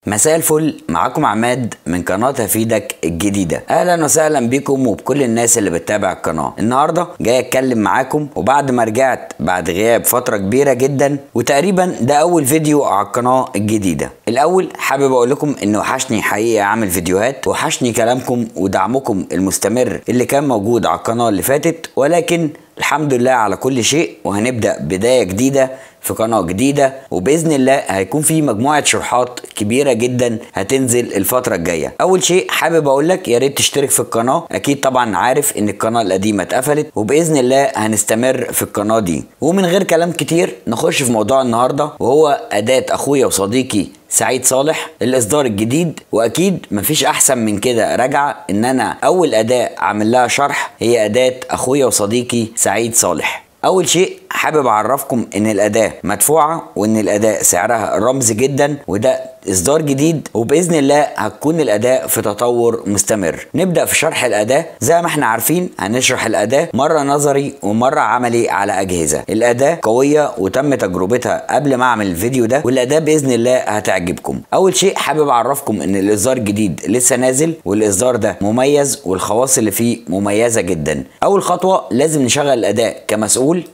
مساء الفل معاكم عماد من قناة هفيدك الجديدة اهلا وسهلا بكم وبكل الناس اللي بتتابع القناة النهاردة جاي اتكلم معاكم وبعد ما رجعت بعد غياب فترة كبيرة جدا وتقريبا ده اول فيديو على القناة الجديدة الاول حابب اقول لكم ان وحشني حقيقة اعمل فيديوهات وحشني كلامكم ودعمكم المستمر اللي كان موجود على القناة اللي فاتت ولكن الحمد لله على كل شيء وهنبدأ بداية جديدة في قناة جديدة وبإذن الله هيكون في مجموعة شروحات كبيرة جدا هتنزل الفترة الجاية أول شيء حابب أقول لك يا ريت تشترك في القناة أكيد طبعا عارف إن القناة القديمة اتقفلت وبإذن الله هنستمر في القناة دي ومن غير كلام كتير نخش في موضوع النهاردة وهو أداة أخويا وصديقي سعيد صالح الاصدار الجديد واكيد مفيش احسن من كده راجعه ان انا اول اداه عامل لها شرح هي اداه اخويا وصديقي سعيد صالح اول شيء حابب اعرفكم ان الاداه مدفوعه وان الاداه سعرها رمزي جدا وده اصدار جديد وباذن الله هتكون الاداء في تطور مستمر نبدا في شرح الاداه زي ما احنا عارفين هنشرح الاداه مره نظري ومره عملي على اجهزه الاداه قويه وتم تجربتها قبل ما اعمل الفيديو ده والاداه باذن الله هتعجبكم اول شيء حابب اعرفكم ان الاصدار الجديد لسه نازل والاصدار ده مميز والخواص اللي فيه مميزه جدا اول خطوه لازم نشغل الاداه كمسؤول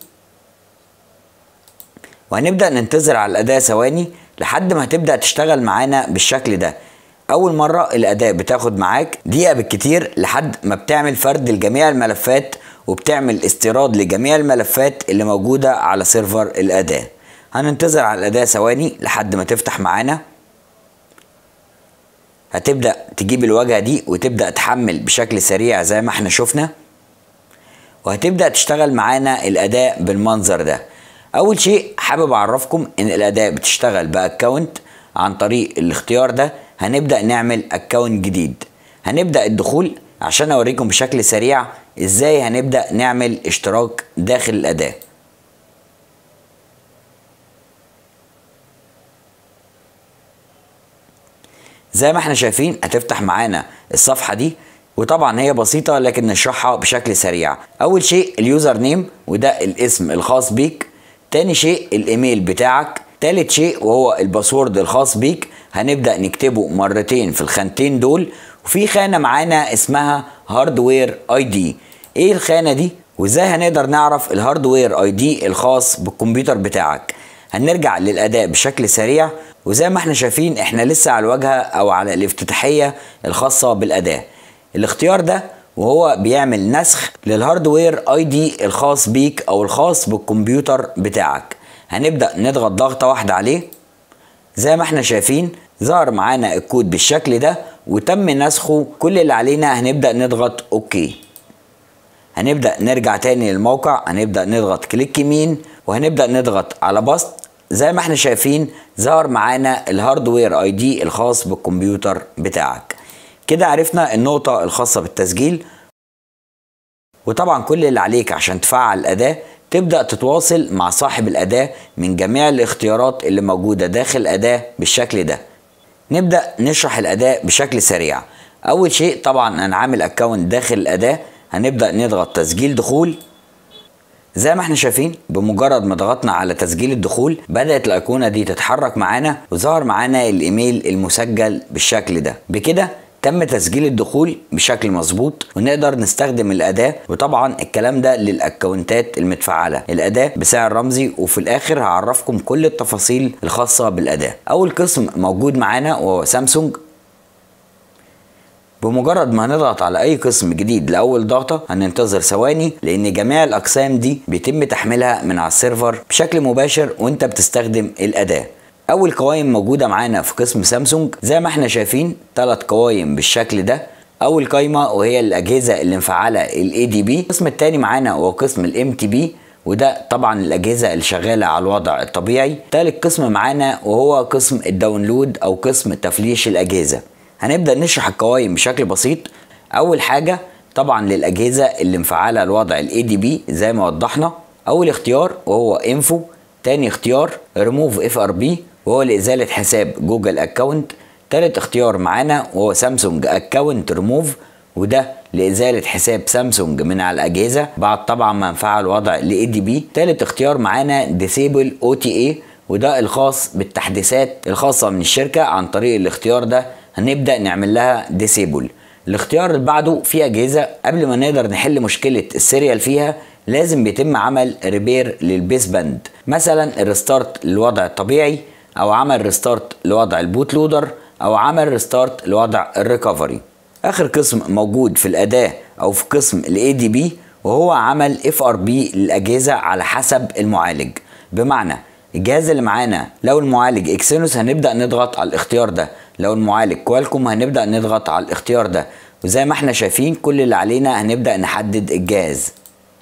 وهنبدا ننتظر على الاداه ثواني لحد ما هتبدا تشتغل معانا بالشكل ده اول مره الاداه بتاخد معاك دقيقه بالكتير لحد ما بتعمل فرد لجميع الملفات وبتعمل استيراد لجميع الملفات اللي موجوده على سيرفر الاداه هننتظر على الاداه ثواني لحد ما تفتح معانا هتبدا تجيب الواجهه دي وتبدا تحمل بشكل سريع زي ما احنا شفنا وهتبدا تشتغل معانا الاداء بالمنظر ده اول شيء حابب اعرفكم ان الاداة بتشتغل باكونت عن طريق الاختيار ده هنبدا نعمل اكونت جديد هنبدا الدخول عشان اوريكم بشكل سريع ازاي هنبدا نعمل اشتراك داخل الاداه زي ما احنا شايفين هتفتح معانا الصفحه دي وطبعا هي بسيطه لكن نشرحها بشكل سريع اول شيء اليوزر نيم وده الاسم الخاص بيك تاني شيء الايميل بتاعك تالت شيء وهو الباسورد الخاص بيك هنبدأ نكتبه مرتين في الخانتين دول وفي خانة معانا اسمها هاردوير اي دي ايه الخانة دي وازاي هنقدر نعرف الهاردوير اي دي الخاص بالكمبيوتر بتاعك هنرجع للاداء بشكل سريع وزي ما احنا شايفين احنا لسه على الواجهة او على الافتتاحية الخاصة بالاداة الاختيار ده وهو بيعمل نسخ للهاردوير اي دي الخاص بيك او الخاص بالكمبيوتر بتاعك هنبدا نضغط ضغطه واحده عليه زي ما احنا شايفين ظهر معانا الكود بالشكل ده وتم نسخه كل اللي علينا هنبدا نضغط اوكي هنبدا نرجع تاني للموقع هنبدا نضغط كليك يمين وهنبدا نضغط على بسط زي ما احنا شايفين ظهر معانا الهاردوير اي دي الخاص بالكمبيوتر بتاعك كده عرفنا النقطة الخاصة بالتسجيل وطبعا كل اللي عليك عشان تفعل الأداة تبدأ تتواصل مع صاحب الأداة من جميع الاختيارات اللي موجودة داخل الأداة بالشكل ده نبدأ نشرح الأداة بشكل سريع أول شيء طبعا أنا عامل أكونت داخل الأداة هنبدأ نضغط تسجيل دخول زي ما احنا شايفين بمجرد ما ضغطنا على تسجيل الدخول بدأت الأيقونة دي تتحرك معانا وظهر معانا الإيميل المسجل بالشكل ده بكده تم تسجيل الدخول بشكل مظبوط ونقدر نستخدم الاداه وطبعا الكلام ده للاكونتات المتفعله الاداه بسعر رمزي وفي الاخر هعرفكم كل التفاصيل الخاصه بالاداه اول قسم موجود معانا وهو سامسونج بمجرد ما هنضغط على اي قسم جديد لاول ضغطه هننتظر ثواني لان جميع الاقسام دي بيتم تحميلها من على السيرفر بشكل مباشر وانت بتستخدم الاداه اول قوائم موجوده معانا في قسم سامسونج زي ما احنا شايفين ثلاث قوائم بالشكل ده اول قايمه وهي الاجهزه اللي مفعله الاي دي بي القسم الثاني معانا هو قسم الام تي بي وده طبعا الاجهزه اللي شغاله على الوضع الطبيعي ثالث قسم معانا وهو قسم الداونلود او قسم تفليش الاجهزه هنبدا نشرح القوائم بشكل بسيط اول حاجه طبعا للاجهزه اللي مفعله الوضع الاي دي بي زي ما وضحنا اول اختيار وهو انفو تاني اختيار ريموف اف ار بي وهو لإزالة حساب جوجل أكاونت تالت اختيار معانا وهو سامسونج أكاونت ريموف وده لإزالة حساب سامسونج من على الأجهزة بعد طبعا ما نفعل وضع ال دي بي تالت اختيار معانا ديسيبل او تي اي وده الخاص بالتحديثات الخاصة من الشركة عن طريق الاختيار ده هنبدأ نعمل لها ديسيبل الاختيار اللي بعده في أجهزة قبل ما نقدر نحل مشكلة السيريال فيها لازم بيتم عمل ريبير للبيس باند مثلا الريستارت للوضع الطبيعي او عمل ريستارت لوضع البوت لودر او عمل ريستارت لوضع الريكفري اخر قسم موجود في الاداه او في قسم الاي دي بي وهو عمل اف ار بي للاجهزه على حسب المعالج بمعنى الجهاز اللي معانا لو المعالج اكسينوس هنبدا نضغط على الاختيار ده لو المعالج كوالكوم هنبدا نضغط على الاختيار ده وزي ما احنا شايفين كل اللي علينا هنبدا نحدد الجهاز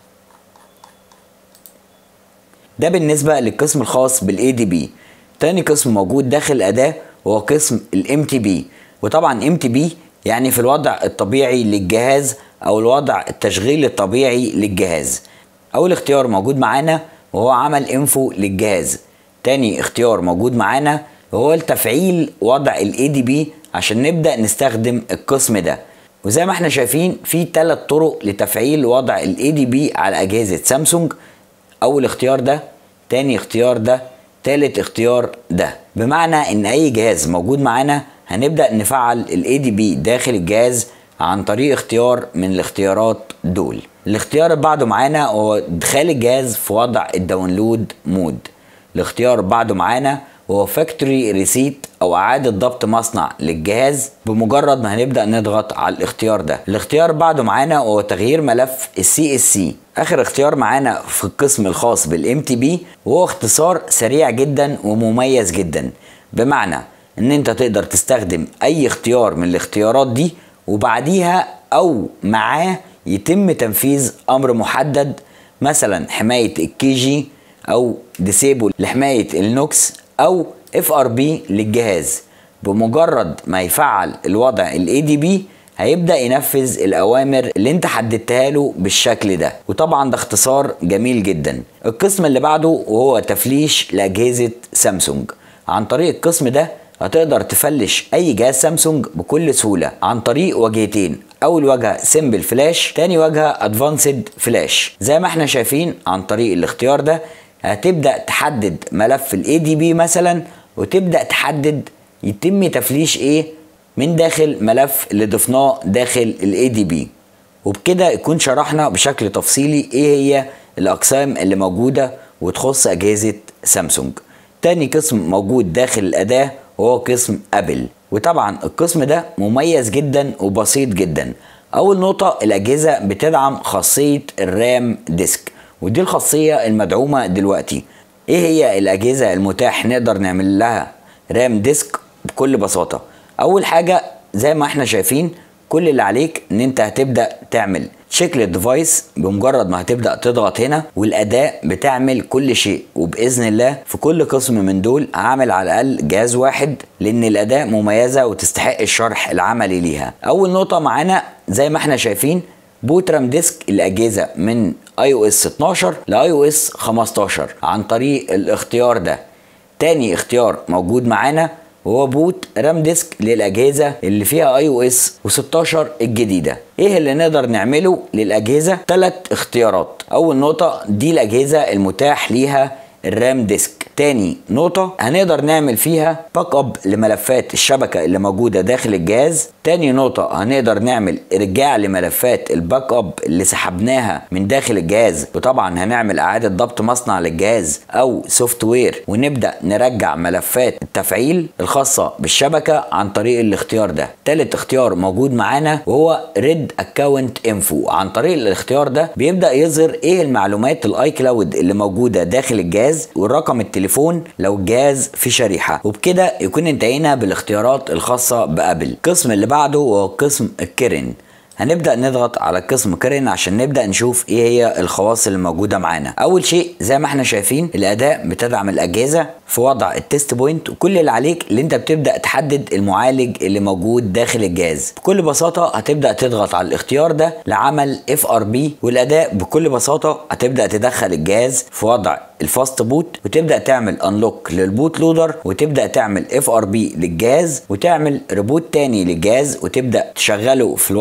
ده بالنسبه للقسم الخاص بالاي دي بي تاني قسم موجود داخل الاداه وهو قسم الام تي بي وطبعا ام تي بي يعني في الوضع الطبيعي للجهاز او الوضع التشغيل الطبيعي للجهاز اول اختيار موجود معانا وهو عمل انفو للجهاز تاني اختيار موجود معانا وهو التفعيل وضع الاي دي بي عشان نبدا نستخدم القسم ده وزي ما احنا شايفين في ثلاث طرق لتفعيل وضع الاي دي بي على اجهزه سامسونج اول اختيار ده تاني اختيار ده تالت اختيار ده بمعنى ان اي جهاز موجود معانا هنبدا نفعل الاي دي بي داخل الجهاز عن طريق اختيار من الاختيارات دول الاختيار اللي بعده معانا هو ادخال الجهاز في وضع الداونلود مود الاختيار بعده معانا وهو فاكتوري ريسيت او اعادة ضبط مصنع للجهاز بمجرد ما هنبدأ نضغط على الاختيار ده الاختيار بعده معانا وهو تغيير ملف السي اس سي اخر اختيار معانا في القسم الخاص بالام تي بي وهو اختصار سريع جدا ومميز جدا بمعنى ان انت تقدر تستخدم اي اختيار من الاختيارات دي وبعديها او معاه يتم تنفيذ امر محدد مثلا حماية الكي جي او ديسيبل لحماية النوكس او اف ار بي للجهاز بمجرد ما يفعل الوضع الاي دي بي هيبدا ينفذ الاوامر اللي انت حددتها له بالشكل ده وطبعا ده اختصار جميل جدا القسم اللي بعده وهو تفليش لاجهزه سامسونج عن طريق القسم ده هتقدر تفلش اي جهاز سامسونج بكل سهوله عن طريق وجهتين اول وجهه سيمبل فلاش تاني وجهه ادفانسد فلاش زي ما احنا شايفين عن طريق الاختيار ده هتبدا تحدد ملف الاي دي بي مثلا وتبدا تحدد يتم تفليش ايه من داخل ملف اللي ضفناه داخل الاي دي بي وبكده يكون شرحنا بشكل تفصيلي ايه هي الاقسام اللي موجوده وتخص اجهزه سامسونج تاني قسم موجود داخل الاداه وهو قسم ابل وطبعا القسم ده مميز جدا وبسيط جدا اول نقطه الاجهزه بتدعم خاصيه الرام ديسك ودي الخاصيه المدعومه دلوقتي ايه هي الاجهزه المتاح نقدر نعمل لها رام ديسك بكل بساطه اول حاجه زي ما احنا شايفين كل اللي عليك ان انت هتبدا تعمل تشيك للديفايس بمجرد ما هتبدا تضغط هنا والاداء بتعمل كل شيء وباذن الله في كل قسم من دول هعمل على الاقل جهاز واحد لان الاداء مميزه وتستحق الشرح العملي ليها اول نقطه معانا زي ما احنا شايفين بوت رام ديسك الاجهزه من اي او اس 12 لاي او اس 15 عن طريق الاختيار ده تاني اختيار موجود معانا وهو بوت رام ديسك للاجهزه اللي فيها اي او اس و16 الجديده ايه اللي نقدر نعمله للاجهزه ثلاث اختيارات اول نقطه دي الاجهزه المتاح ليها الرام ديسك تاني نقطة هنقدر نعمل فيها باك اب لملفات الشبكة اللي موجودة داخل الجهاز تاني نقطة هنقدر نعمل ارجاع لملفات الباك اب اللي سحبناها من داخل الجهاز وطبعا هنعمل اعادة ضبط مصنع للجهاز او سوفت وير ونبدأ نرجع ملفات التفعيل الخاصة بالشبكة عن طريق الاختيار ده تالت اختيار موجود معانا وهو ريد اكونت انفو عن طريق الاختيار ده بيبدأ يظهر ايه المعلومات الاي كلاود اللي موجودة داخل الجهاز والرقم التليفون لو الجهاز في شريحة وبكده يكون انتهينا بالاختيارات الخاصة بابل القسم اللي بعده وهو قسم الكيرن هنبدا نضغط على قسم كيرن عشان نبدا نشوف ايه هي الخواص اللي موجوده معانا اول شيء زي ما احنا شايفين الاداء بتدعم الاجهزه في وضع التست بوينت وكل اللي عليك اللي انت بتبدا تحدد المعالج اللي موجود داخل الجهاز بكل بساطه هتبدا تضغط على الاختيار ده لعمل اف ار بي والاداء بكل بساطه هتبدا تدخل الجهاز في وضع الفاست بوت وتبدا تعمل انلوك للبوت لودر وتبدا تعمل اف ار بي للجهاز وتعمل ريبوت تاني للجهاز وتبدا تشغله في الوضع الطبيعي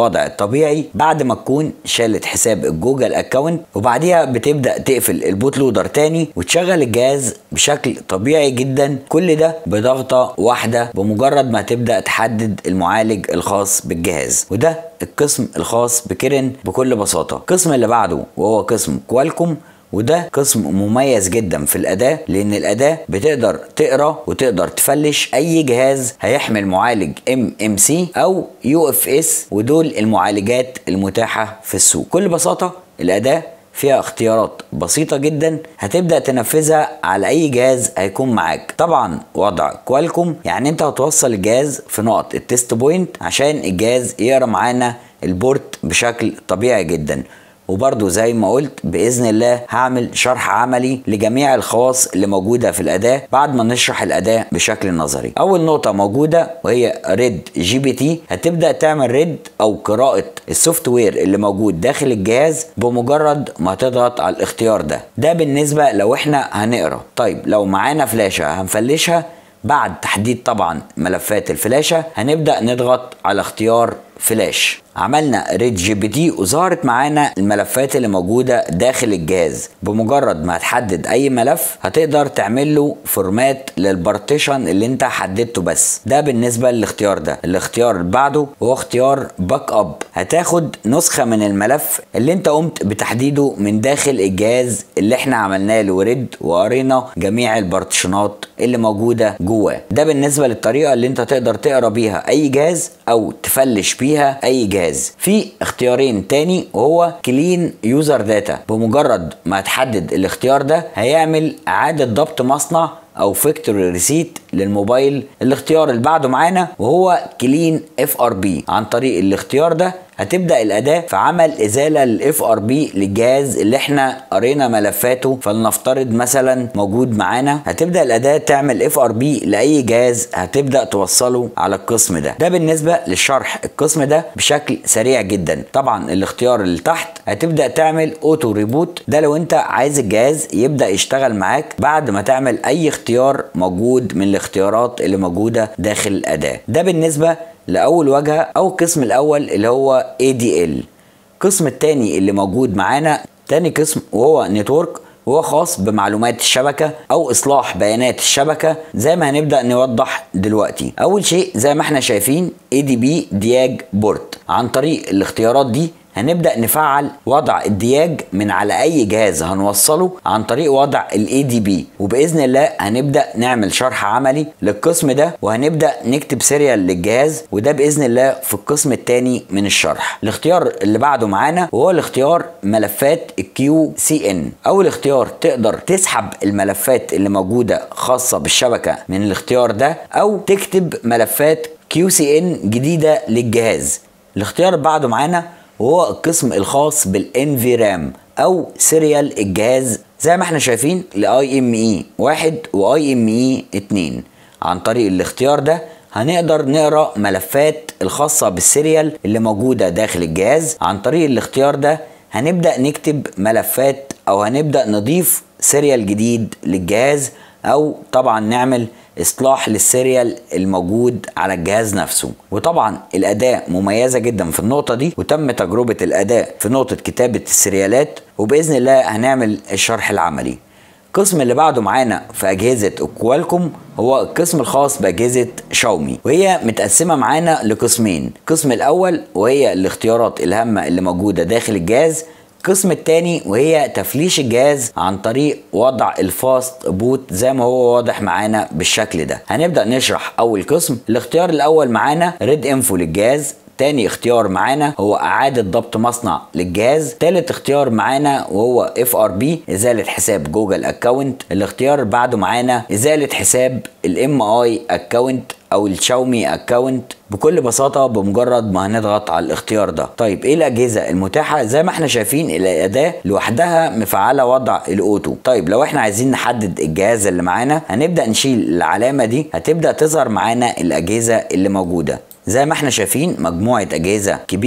طبيعي بعد ما تكون شالت حساب الجوجل اكونت وبعديها بتبدا تقفل البوت لودر تاني وتشغل الجهاز بشكل طبيعي جدا كل ده بضغطه واحده بمجرد ما تبدا تحدد المعالج الخاص بالجهاز وده القسم الخاص بكيرن بكل بساطه القسم اللي بعده وهو قسم كوالكوم وده قسم مميز جدا في الأداة لأن الأداة بتقدر تقرا وتقدر تفلش أي جهاز هيحمل معالج MMC أو UFS ودول المعالجات المتاحة في السوق بكل بساطة الأداة فيها اختيارات بسيطة جدا هتبدأ تنفذها على أي جهاز هيكون معاك طبعا وضع كوالكوم يعني انت هتوصل الجهاز في نقط التست بوينت عشان الجهاز يقرا معانا البورت بشكل طبيعي جدا وبرضو زي ما قلت باذن الله هعمل شرح عملي لجميع الخواص اللي موجوده في الاداه بعد ما نشرح الاداه بشكل نظري اول نقطه موجوده وهي ريد جي بي تي هتبدا تعمل ريد او قراءه السوفت وير اللي موجود داخل الجهاز بمجرد ما تضغط على الاختيار ده ده بالنسبه لو احنا هنقرا طيب لو معانا فلاشه هنفلشها بعد تحديد طبعا ملفات الفلاشه هنبدا نضغط على اختيار فلاش عملنا ريد جي بي تي وظهرت معانا الملفات اللي موجوده داخل الجهاز بمجرد ما هتحدد اي ملف هتقدر تعمل له فورمات للبارتيشن اللي انت حددته بس ده بالنسبه للاختيار ده الاختيار اللي بعده هو اختيار باك اب هتاخد نسخه من الملف اللي انت قمت بتحديده من داخل الجهاز اللي احنا عملنا له ريد وقرينا جميع البارتيشنات اللي موجوده جواه ده بالنسبه للطريقه اللي انت تقدر تقرا بيها اي جهاز او تفلش بيها اي جهاز في اختيارين تاني وهو كلين يوزر داتا بمجرد ما تحدد الاختيار ده هيعمل اعاده ضبط مصنع او فيكتوري ريسيت للموبايل الاختيار اللي بعده معانا وهو كلين اف ار بي عن طريق الاختيار ده هتبدا الاداه في عمل ازاله للاف ار بي للجهاز اللي احنا قرينا ملفاته فلنفترض مثلا موجود معانا هتبدا الاداه تعمل اف ار بي لاي جهاز هتبدا توصله على القسم ده ده بالنسبه للشرح القسم ده بشكل سريع جدا طبعا الاختيار اللي تحت هتبدا تعمل اوتو ريبوت ده لو انت عايز الجهاز يبدا يشتغل معاك بعد ما تعمل اي اختيار موجود من الاختيارات اللي موجوده داخل الاداه ده بالنسبه لاول واجهه او القسم الاول اللي هو ADL القسم الثاني اللي موجود معانا تاني قسم وهو نتورك وهو خاص بمعلومات الشبكة أو إصلاح بيانات الشبكة زي ما هنبدأ نوضح دلوقتي أول شيء زي ما احنا شايفين ADB دياج بورت عن طريق الاختيارات دي هنبدأ نفعل وضع الدياج من على أي جهاز هنوصله عن طريق وضع الاي دي بي وبإذن الله هنبدأ نعمل شرح عملي للقسم ده وهنبدأ نكتب سيريال للجهاز وده بإذن الله في القسم الثاني من الشرح الاختيار اللي بعده معانا وهو الاختيار ملفات الكيو سي ان أول اختيار تقدر تسحب الملفات اللي موجودة خاصة بالشبكة من الاختيار ده أو تكتب ملفات كيو سي ان جديدة للجهاز الاختيار اللي بعده معانا وهو القسم الخاص بالانفي رام او سيريال الجهاز زي ما احنا شايفين لاي ام اي واحد واي ام اي اتنين عن طريق الاختيار ده هنقدر نقرا ملفات الخاصة بالسيريال اللي موجودة داخل الجهاز عن طريق الاختيار ده هنبدأ نكتب ملفات او هنبدأ نضيف سيريال جديد للجهاز او طبعا نعمل اصلاح للسيريال الموجود على الجهاز نفسه وطبعا الاداه مميزه جدا في النقطه دي وتم تجربه الاداه في نقطه كتابه السيريالات وباذن الله هنعمل الشرح العملي القسم اللي بعده معانا في اجهزه الكوالكوم هو القسم الخاص باجهزه شاومي وهي متقسمه معانا لقسمين القسم الاول وهي الاختيارات الهامه اللي موجوده داخل الجهاز القسم الثاني وهي تفليش الجهاز عن طريق وضع الفاست بوت زي ما هو واضح معانا بالشكل ده هنبدا نشرح اول قسم الاختيار الاول معانا ريد انفو للجهاز تاني اختيار معانا هو اعادة ضبط مصنع للجهاز تالت اختيار معانا وهو اف ار بي ازالة حساب جوجل اكونت الاختيار بعده معانا ازالة حساب الام اي اكونت او الشاومي اكونت بكل بساطة بمجرد ما هنضغط على الاختيار ده طيب ايه الاجهزة المتاحة زي ما احنا شايفين الاداة لوحدها مفعلة وضع الاوتو طيب لو احنا عايزين نحدد الجهاز اللي معانا هنبدأ نشيل العلامة دي هتبدأ تظهر معانا الاجهزة اللي موجودة زي ما احنا شايفين مجموعة أجهزة كبيرة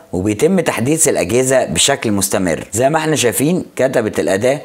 وبيتم تحديث الاجهزه بشكل مستمر زي ما احنا شايفين كتبت الاداه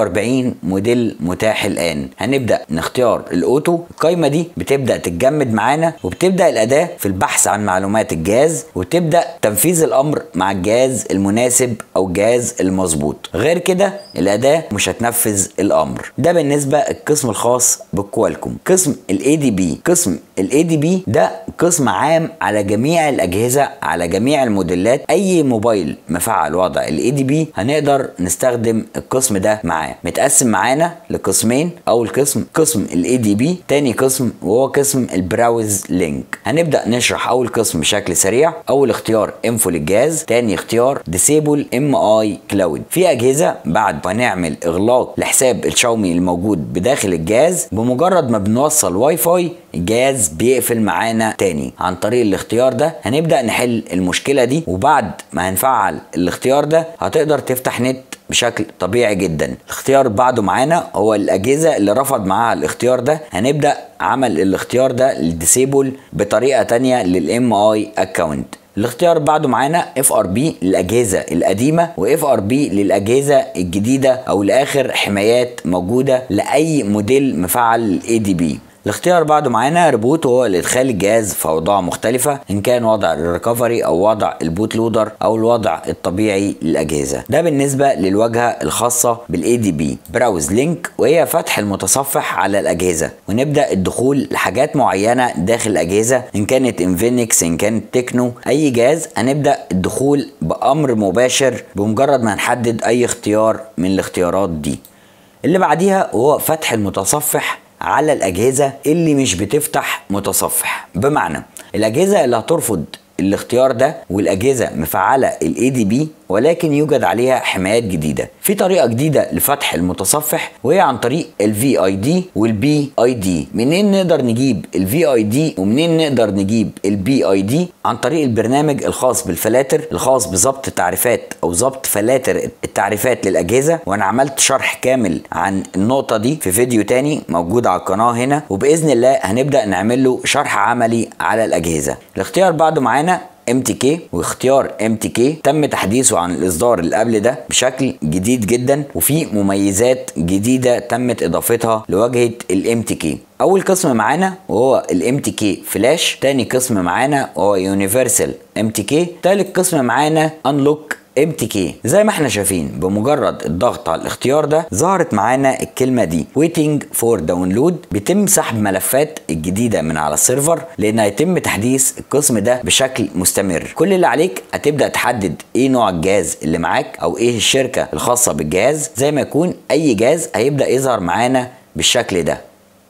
48 موديل متاح الان هنبدا نختار الاوتو القايمه دي بتبدا تتجمد معانا وبتبدا الاداه في البحث عن معلومات الجهاز وتبدا تنفيذ الامر مع الجهاز المناسب او الجهاز المظبوط غير كده الاداه مش هتنفذ الامر ده بالنسبه القسم الخاص بالكوالكوم قسم الاي دي بي قسم الاي دي بي ده قسم عام على جميع الاجهزه على جميع الموديلات اي موبايل مفعل وضع الاي دي بي هنقدر نستخدم القسم ده معاه متقسم معانا لقسمين اول قسم قسم الاي دي بي تاني قسم وهو قسم البراوز لينك هنبدا نشرح اول قسم بشكل سريع اول اختيار انفو للجهاز تاني اختيار ديسيبل ام اي كلاود في اجهزه بعد ما نعمل اغلاق لحساب الشاومي الموجود بداخل الجهاز بمجرد ما بنوصل واي فاي الجهاز بيقفل معانا تاني عن طريق الاختيار ده هنبدا نحل المشكله دي وبعد ما هنفعل الاختيار ده هتقدر تفتح نت بشكل طبيعي جدا الاختيار بعده معانا هو الاجهزه اللي رفض معاها الاختيار ده هنبدا عمل الاختيار ده للديسيبل بطريقه تانية للام اي اكونت الاختيار بعده معانا اف ار بي للاجهزه القديمه واف ار بي للاجهزه الجديده او لاخر حمايات موجوده لاي موديل مفعل الاي دي بي الاختيار بعده معانا ريبوت وهو الادخال الجهاز في اوضاع مختلفه ان كان وضع الريكفري او وضع البوت لودر او الوضع الطبيعي للاجهزه ده بالنسبه للواجهه الخاصه بالاي دي بي براوز لينك وهي فتح المتصفح على الاجهزه ونبدا الدخول لحاجات معينه داخل الاجهزه ان كانت انفينكس ان كانت تكنو اي جهاز هنبدا الدخول بامر مباشر بمجرد ما نحدد اي اختيار من الاختيارات دي اللي بعديها هو فتح المتصفح على الأجهزة اللي مش بتفتح متصفح بمعنى الأجهزة اللي هترفض الاختيار ده والاجهزه مفعله الاي دي بي ولكن يوجد عليها حمايات جديده في طريقه جديده لفتح المتصفح وهي عن طريق الفي اي دي والبي اي دي منين نقدر نجيب الفي اي دي ومنين نقدر نجيب البي اي دي عن طريق البرنامج الخاص بالفلاتر الخاص بضبط تعريفات او ضبط فلاتر التعريفات للاجهزه وانا عملت شرح كامل عن النقطه دي في فيديو تاني موجود على القناه هنا وباذن الله هنبدا نعمل له شرح عملي على الاجهزه الاختيار بعده معانا ام تي كي واختيار ام تي كي تم تحديثه عن الاصدار اللي قبل ده بشكل جديد جدا وفي مميزات جديده تمت اضافتها لواجهه الام تي كي اول قسم معانا وهو الام تي كي فلاش تاني قسم معانا وهو يونيفرسال ام تي كي تالت قسم معانا انلوك ام تي كي زي ما احنا شايفين بمجرد الضغط على الاختيار ده ظهرت معانا الكلمه دي waiting for download بيتم سحب ملفات الجديده من على السيرفر لان هيتم تحديث القسم ده بشكل مستمر كل اللي عليك هتبدا تحدد ايه نوع الجهاز اللي معاك او ايه الشركه الخاصه بالجهاز زي ما يكون اي جهاز هيبدا يظهر معانا بالشكل ده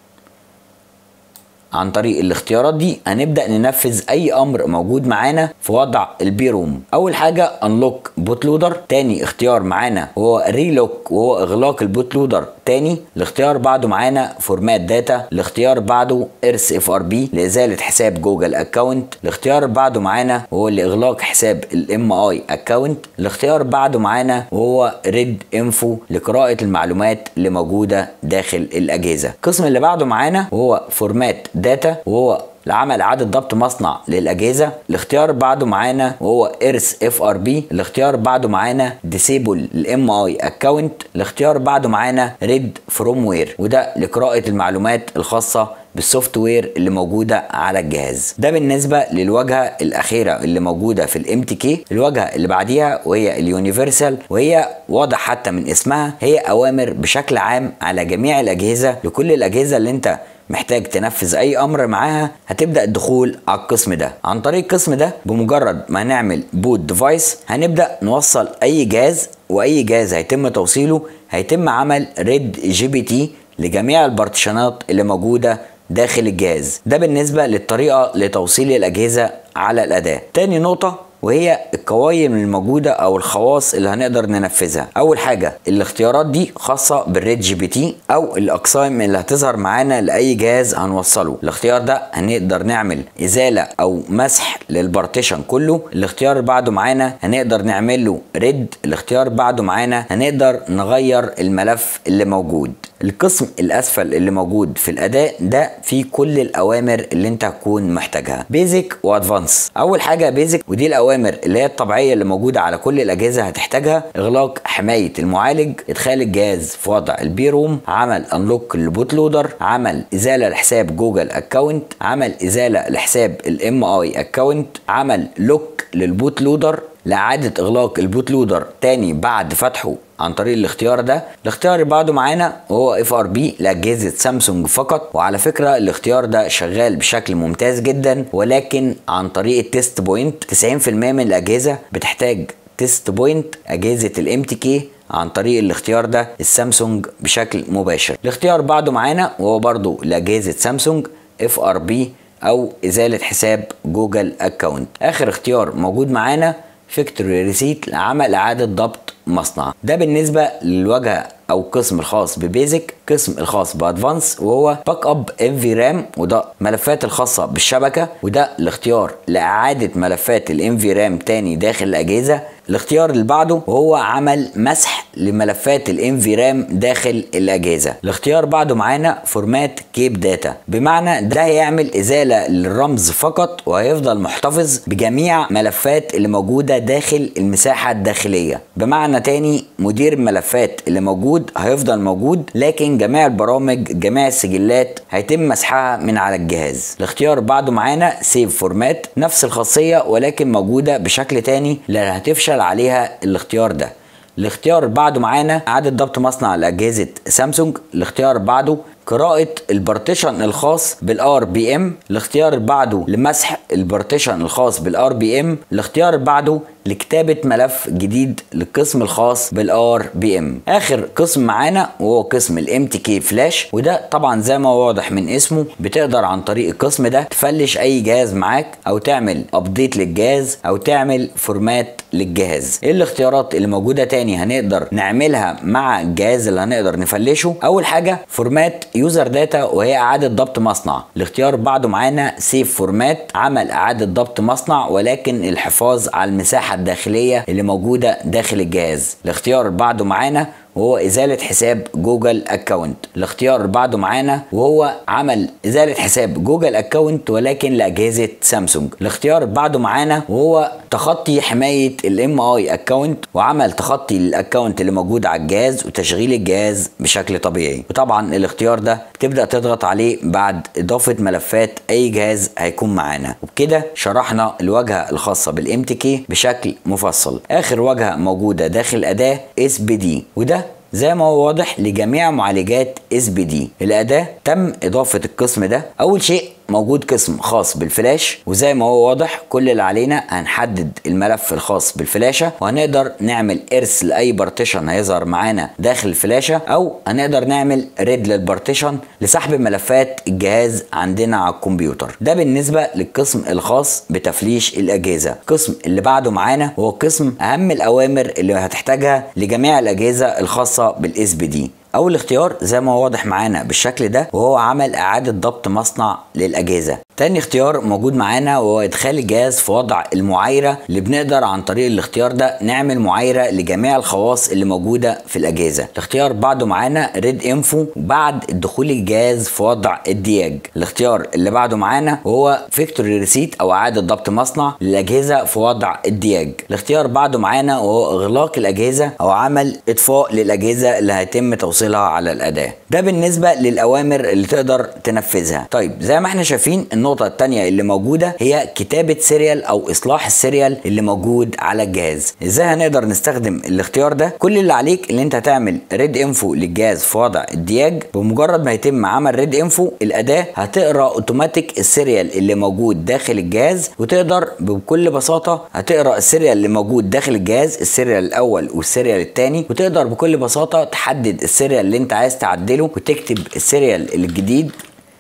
عن طريق الاختيارات دي هنبدا ننفذ اي امر موجود معانا في وضع البي روم اول حاجه انلوك بوت لودر تاني اختيار معانا هو ريلوك وهو اغلاق البوت لودر تاني الاختيار بعده معانا فورمات داتا الاختيار بعده ارس اف ار بي لازاله حساب جوجل اكونت الاختيار بعده معانا هو لاغلاق حساب الام اي اكونت الاختيار بعده معانا وهو ريد انفو لقراءه المعلومات اللي موجوده داخل الاجهزه القسم اللي بعده معانا وهو فورمات داتا وهو لعمل اعاده ضبط مصنع للاجهزه الاختيار بعده معانا وهو ارس اف ار بي الاختيار بعده معانا ديسيبل الام اي اكونت الاختيار بعده معانا ريد فروم وير وده لقراءه المعلومات الخاصه بالسوفت وير اللي موجوده على الجهاز ده بالنسبه للواجهه الاخيره اللي موجوده في الام تي كي الواجهه اللي بعديها وهي اليونيفرسال وهي واضح حتى من اسمها هي اوامر بشكل عام على جميع الاجهزه لكل الاجهزه اللي انت محتاج تنفذ اي امر معاها هتبدا الدخول على القسم ده عن طريق القسم ده بمجرد ما نعمل بوت ديفايس هنبدا نوصل اي جهاز واي جهاز هيتم توصيله هيتم عمل ريد جي بي تي لجميع البارتيشنات اللي موجوده داخل الجهاز ده بالنسبه للطريقه لتوصيل الاجهزه على الاداه تاني نقطه وهي القوايم الموجودة أو الخواص اللي هنقدر ننفذها أول حاجة الاختيارات دي خاصة بالريد جي بي تي أو الأقسام اللي هتظهر معانا لأي جهاز هنوصله الاختيار ده هنقدر نعمل إزالة أو مسح للبارتيشن كله الاختيار اللي بعده معانا هنقدر نعمل له ريد الاختيار بعده معانا هنقدر نغير الملف اللي موجود القسم الاسفل اللي موجود في الاداء ده فيه كل الاوامر اللي انت هتكون محتاجها بيزك وادفانس اول حاجه بيزك ودي الاوامر الاوامر اللي هي الطبيعيه اللي موجوده على كل الاجهزه هتحتاجها اغلاق حمايه المعالج ادخال الجهاز في وضع البي روم عمل انلوك للبوت لودر عمل ازاله لحساب جوجل اكونت عمل ازاله لحساب الام اي اكونت عمل لوك للبوت لودر لإعادة إغلاق البوت لودر تاني بعد فتحه عن طريق الاختيار ده الاختيار اللي بعده معانا وهو اف ار بي لاجهزه سامسونج فقط وعلى فكره الاختيار ده شغال بشكل ممتاز جدا ولكن عن طريق التيست بوينت 90% من الاجهزه بتحتاج تيست بوينت اجهزه الام تي كي عن طريق الاختيار ده السامسونج بشكل مباشر الاختيار بعده معانا وهو برضو لاجهزه سامسونج اف ار بي او ازاله حساب جوجل اكونت اخر اختيار موجود معانا فيكتوري ريسيت لعمل اعاده ضبط مصنع ده بالنسبه للواجهه او القسم الخاص ببيزك قسم الخاص بادفانس وهو باك اب ام في رام وده ملفات الخاصه بالشبكه وده الاختيار لاعاده ملفات الام في رام تاني داخل الاجهزه الاختيار اللي بعده وهو عمل مسح لملفات الام في رام داخل الاجهزه الاختيار بعده معانا فورمات كيب داتا بمعنى ده هيعمل ازاله للرمز فقط وهيفضل محتفظ بجميع ملفات اللي موجوده داخل المساحه الداخليه بمعنى تاني مدير الملفات اللي موجود هيفضل موجود لكن جميع البرامج جميع السجلات هيتم مسحها من على الجهاز الاختيار بعده معانا سيف فورمات نفس الخاصيه ولكن موجوده بشكل تاني لا هتفشل عليها الاختيار ده الاختيار بعده معانا اعاده ضبط مصنع لاجهزه سامسونج الاختيار بعده قراءة البارتيشن الخاص بالار بي ام الاختيار بعده لمسح البارتيشن الخاص بالار بي ام الاختيار بعده لكتابة ملف جديد للقسم الخاص بالار بي ام اخر قسم معانا وهو قسم الام تي كي فلاش وده طبعا زي ما هو واضح من اسمه بتقدر عن طريق القسم ده تفلش اي جهاز معاك او تعمل ابديت للجهاز او تعمل فورمات للجهاز ايه الاختيارات اللي موجوده تاني هنقدر نعملها مع الجهاز اللي هنقدر نفلشه اول حاجه فورمات يوزر داتا وهي اعاده ضبط مصنع الاختيار بعده معانا سيف فورمات عمل اعاده ضبط مصنع ولكن الحفاظ على المساحه الداخليه اللي موجوده داخل الجهاز الاختيار بعده معانا وهو إزالة حساب جوجل أكاونت الاختيار بعده معانا وهو عمل إزالة حساب جوجل أكاونت ولكن لأجهزة سامسونج الاختيار بعده معانا وهو تخطي حماية الام اي اكاونت وعمل تخطي للأكاونت اللي موجود على الجهاز وتشغيل الجهاز بشكل طبيعي وطبعا الاختيار ده تبدأ تضغط عليه بعد إضافة ملفات أي جهاز هيكون معانا وبكده شرحنا الواجهة الخاصة بالام تي كي بشكل مفصل آخر واجهة موجودة داخل الأداة اس بي دي وده زي ما هو واضح لجميع معالجات اس بي دي الاداه تم اضافه القسم ده اول شيء موجود قسم خاص بالفلاش وزي ما هو واضح كل اللي علينا هنحدد الملف الخاص بالفلاشه وهنقدر نعمل ارث لاي بارتيشن هيظهر معانا داخل الفلاشه او هنقدر نعمل ريد للبارتيشن لسحب ملفات الجهاز عندنا على الكمبيوتر ده بالنسبه للقسم الخاص بتفليش الاجهزه القسم اللي بعده معانا هو قسم اهم الاوامر اللي هتحتاجها لجميع الاجهزه الخاصه بالاس بي دي اول اختيار زي ما هو واضح معانا بالشكل ده وهو عمل اعاده ضبط مصنع للاجهزه تاني اختيار موجود معانا وهو ادخال الجهاز في وضع المعايره اللي بنقدر عن طريق الاختيار ده نعمل معايره لجميع الخواص اللي موجوده في الاجهزه الاختيار بعده معانا ريد انفو بعد دخول الجهاز في وضع الدياج الاختيار اللي بعده معانا وهو فيكتوري ريسيت او اعاده ضبط مصنع للاجهزه في وضع الدياج الاختيار بعده معانا وهو اغلاق الاجهزه او عمل اطفاء للاجهزه اللي هيتم توصيلها على الاداه ده بالنسبه للاوامر اللي تقدر تنفذها طيب زي ما احنا شايفين النقطه الثانيه اللي موجوده هي كتابه سيريال او اصلاح السيريال اللي موجود على الجهاز ازاي هنقدر نستخدم الاختيار ده كل اللي عليك ان انت تعمل ريد انفو للجهاز في وضع الدياج بمجرد ما يتم عمل ريد انفو الاداه هتقرا اوتوماتيك السيريال اللي موجود داخل الجهاز وتقدر بكل بساطه هتقرا السيريال اللي موجود داخل الجهاز السيريال الاول والسيريال الثاني وتقدر بكل بساطه تحدد السيريال اللي انت عايز تعدله وتكتب السيريال الجديد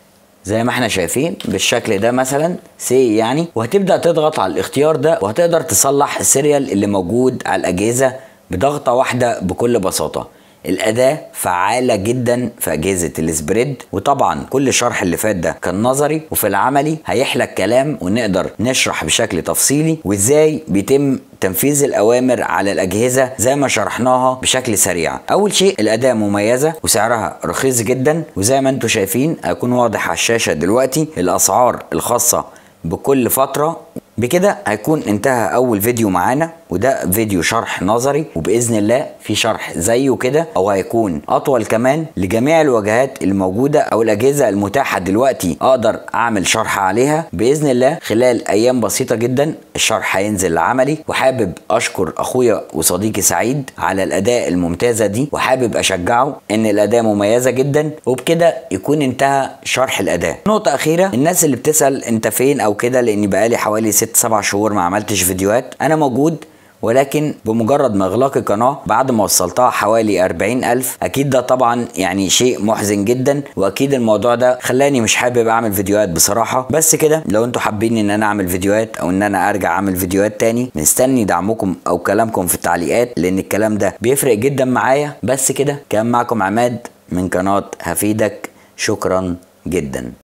زي ما احنا شايفين بالشكل ده مثلا سي يعني وهتبدا تضغط على الاختيار ده وهتقدر تصلح السيريال اللي موجود على الاجهزه بضغطه واحده بكل بساطه الأداة فعالة جدا في أجهزة السبريد وطبعا كل الشرح اللي فات ده كان نظري وفي العملي هيحلى الكلام ونقدر نشرح بشكل تفصيلي وازاي بيتم تنفيذ الأوامر على الأجهزة زي ما شرحناها بشكل سريع أول شيء الأداة مميزة وسعرها رخيص جدا وزي ما انتم شايفين هيكون واضح على الشاشة دلوقتي الأسعار الخاصة بكل فترة بكده هيكون انتهى اول فيديو معانا وده فيديو شرح نظري وباذن الله في شرح زيه كده او هيكون اطول كمان لجميع الواجهات الموجوده او الاجهزه المتاحه دلوقتي اقدر اعمل شرح عليها باذن الله خلال ايام بسيطه جدا الشرح هينزل عملي وحابب اشكر اخويا وصديقي سعيد على الاداء الممتازه دي وحابب اشجعه ان الاداء مميزه جدا وبكده يكون انتهى شرح الاداء نقطه اخيره الناس اللي بتسال انت فين او كده لاني بقالي حوالي 6 7 شهور ما عملتش فيديوهات انا موجود ولكن بمجرد ما اغلاق القناه بعد ما وصلتها حوالي 40 الف اكيد ده طبعا يعني شيء محزن جدا واكيد الموضوع ده خلاني مش حابب اعمل فيديوهات بصراحه بس كده لو انتوا حابين ان انا اعمل فيديوهات او ان انا ارجع اعمل فيديوهات تاني مستني دعمكم او كلامكم في التعليقات لان الكلام ده بيفرق جدا معايا بس كده كان معكم عماد من قناه هفيدك شكرا جدا